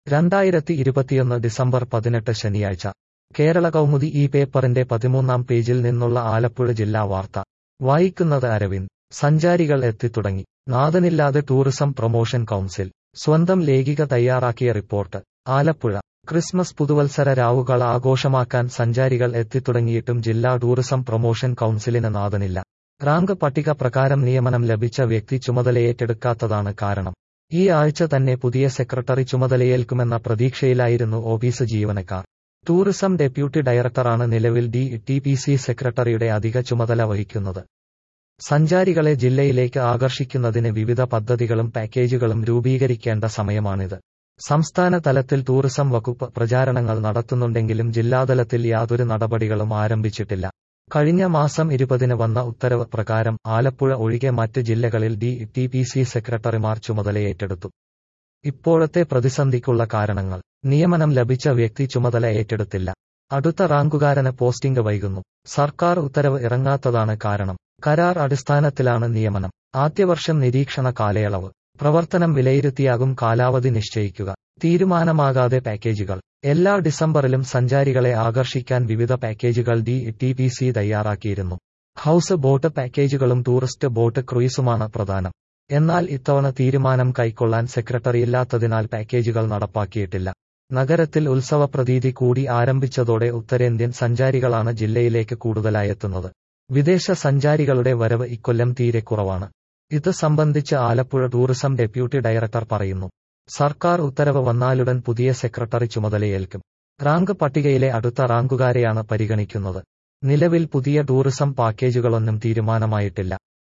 രണ്ടായിരത്തി ഇരുപത്തിയൊന്ന് ഡിസംബർ പതിനെട്ട് ശനിയാഴ്ച കേരള കൗമുദി ഈ പേപ്പറിന്റെ പതിമൂന്നാം പേജിൽ നിന്നുള്ള ആലപ്പുഴ ജില്ലാ വാർത്ത വായിക്കുന്നത് അരവിന്ദ് സഞ്ചാരികൾ എത്തിത്തുടങ്ങി നാഥനില്ലാതെ ടൂറിസം പ്രൊമോഷൻ കൗൺസിൽ സ്വന്തം ലേഖിക തയ്യാറാക്കിയ റിപ്പോർട്ട് ആലപ്പുഴ ക്രിസ്മസ് പുതുവത്സര രാവുകൾ ആഘോഷമാക്കാൻ സഞ്ചാരികൾ എത്തിത്തുടങ്ങിയിട്ടും ജില്ലാ ടൂറിസം പ്രൊമോഷൻ കൗൺസിലിന് നാഥനില്ല റാങ്ക് പട്ടിക പ്രകാരം നിയമനം ലഭിച്ച വ്യക്തി ചുമതലയേറ്റെടുക്കാത്തതാണ് കാരണം ഈ ആഴ്ച തന്നെ പുതിയ സെക്രട്ടറി ചുമതലയേൽക്കുമെന്ന പ്രതീക്ഷയിലായിരുന്നു ഓഫീസ് ജീവനക്കാർ ടൂറിസം ഡെപ്യൂട്ടി ഡയറക്ടറാണ് നിലവിൽ ഡി ടി പി സി സെക്രട്ടറിയുടെ അധിക ചുമതല വഹിക്കുന്നത് സഞ്ചാരികളെ ജില്ലയിലേക്ക് ആകർഷിക്കുന്നതിന് വിവിധ പദ്ധതികളും പാക്കേജുകളും രൂപീകരിക്കേണ്ട സമയമാണിത് സംസ്ഥാന തലത്തിൽ ടൂറിസം വകുപ്പ് പ്രചാരണങ്ങൾ നടത്തുന്നുണ്ടെങ്കിലും ജില്ലാതലത്തിൽ യാതൊരു നടപടികളും ആരംഭിച്ചിട്ടില്ല കഴിഞ്ഞ മാസം ഇരുപതിന് വന്ന ഉത്തരവ് പ്രകാരം ആലപ്പുഴ ഒഴികെ മറ്റ് ജില്ലകളിൽ ഡി ടി പി സി സെക്രട്ടറിമാർ ചുമതലയേറ്റെടുത്തു ഇപ്പോഴത്തെ പ്രതിസന്ധിക്കുള്ള കാരണങ്ങൾ നിയമനം ലഭിച്ച വ്യക്തി ചുമതല ഏറ്റെടുത്തില്ല അടുത്ത റാങ്കുകാരന് പോസ്റ്റിംഗ് വൈകുന്നു സർക്കാർ ഉത്തരവ് ഇറങ്ങാത്തതാണ് കാരണം കരാർ അടിസ്ഥാനത്തിലാണ് നിയമനം ആദ്യവർഷം നിരീക്ഷണ കാലയളവ് പ്രവർത്തനം വിലയിരുത്തിയാകും കാലാവധി നിശ്ചയിക്കുക തീരുമാനമാകാതെ പാക്കേജുകൾ എല്ലാ ഡിസംബറിലും സഞ്ചാരികളെ ആകർഷിക്കാൻ വിവിധ പാക്കേജുകൾ ഡി ടി പി സി തയ്യാറാക്കിയിരുന്നു ഹൌസ് ബോട്ട് പാക്കേജുകളും ടൂറിസ്റ്റ് ബോട്ട് ക്രൂയിസുമാണ് പ്രധാനം എന്നാൽ ഇത്തവണ തീരുമാനം കൈക്കൊള്ളാൻ സെക്രട്ടറി ഇല്ലാത്തതിനാൽ പാക്കേജുകൾ നടപ്പാക്കിയിട്ടില്ല നഗരത്തിൽ ഉത്സവ പ്രതീതി കൂടി ആരംഭിച്ചതോടെ ഉത്തരേന്ത്യൻ സഞ്ചാരികളാണ് ജില്ലയിലേക്ക് കൂടുതലായെത്തുന്നത് വിദേശ സഞ്ചാരികളുടെ വരവ് ഇക്കൊല്ലം തീരെ കുറവാണ് ഇത് സംബന്ധിച്ച് ആലപ്പുഴ ടൂറിസം ഡെപ്യൂട്ടി ഡയറക്ടർ പറയുന്നു സർക്കാർ ഉത്തരവ് വന്നാലുടൻ പുതിയ സെക്രട്ടറി ചുമതലയേൽക്കും റാങ്ക് പട്ടികയിലെ അടുത്ത റാങ്കുകാരെയാണ് പരിഗണിക്കുന്നത് നിലവിൽ പുതിയ ടൂറിസം പാക്കേജുകളൊന്നും തീരുമാനമായിട്ടില്ല